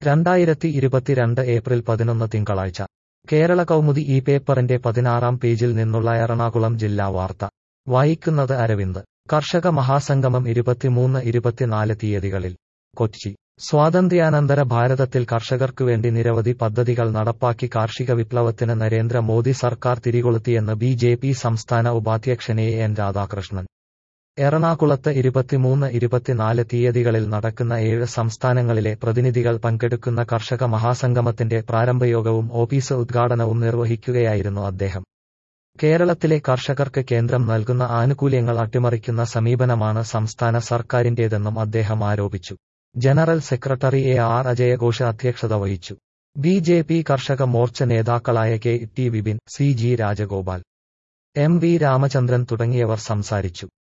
രണ്ടായിരത്തി ഇരുപത്തിരണ്ട് ഏപ്രിൽ പതിനൊന്ന് തിങ്കളാഴ്ച കേരള കൗമുദി ഈ പേപ്പറിന്റെ പതിനാറാം പേജിൽ നിന്നുള്ള എറണാകുളം ജില്ലാ വാർത്ത വായിക്കുന്നത് അരവിന്ദ് കർഷക മഹാസംഗമം ഇരുപത്തിമൂന്ന് ഇരുപത്തിനാല് തീയതികളിൽ കൊച്ചി സ്വാതന്ത്ര്യാനന്തര ഭാരതത്തിൽ കർഷകർക്കുവേണ്ടി നിരവധി പദ്ധതികൾ നടപ്പാക്കി കാർഷിക വിപ്ലവത്തിന് നരേന്ദ്ര മോദി സർക്കാർ തിരികൊളുത്തിയെന്ന് ബി ജെ പി സംസ്ഥാന ഉപാധ്യക്ഷൻ എ എൻ രാധാകൃഷ്ണൻ എറണാകുളത്ത് ഇരുപത്തിമൂന്ന് ഇരുപത്തിനാല് തീയതികളിൽ നടക്കുന്ന ഏഴ് സംസ്ഥാനങ്ങളിലെ പ്രതിനിധികൾ പങ്കെടുക്കുന്ന കർഷക മഹാസംഗമത്തിന്റെ പ്രാരംഭയോഗവും ഓഫീസ് ഉദ്ഘാടനവും നിർവഹിക്കുകയായിരുന്നു അദ്ദേഹം കേരളത്തിലെ കർഷകർക്ക് കേന്ദ്രം നൽകുന്ന ആനുകൂല്യങ്ങൾ അട്ടിമറിക്കുന്ന സമീപനമാണ് സംസ്ഥാന സർക്കാരിന്റേതെന്നും അദ്ദേഹം ആരോപിച്ചു ജനറൽ സെക്രട്ടറി എ ആർ അജയഘോഷ് അധ്യക്ഷത വഹിച്ചു B J P Karshaka Morcha നേതാക്കളായ K T Vipin C G Rajagopal M V Ramachandran തുടങ്ങിയവർ സംസാരിച്ചു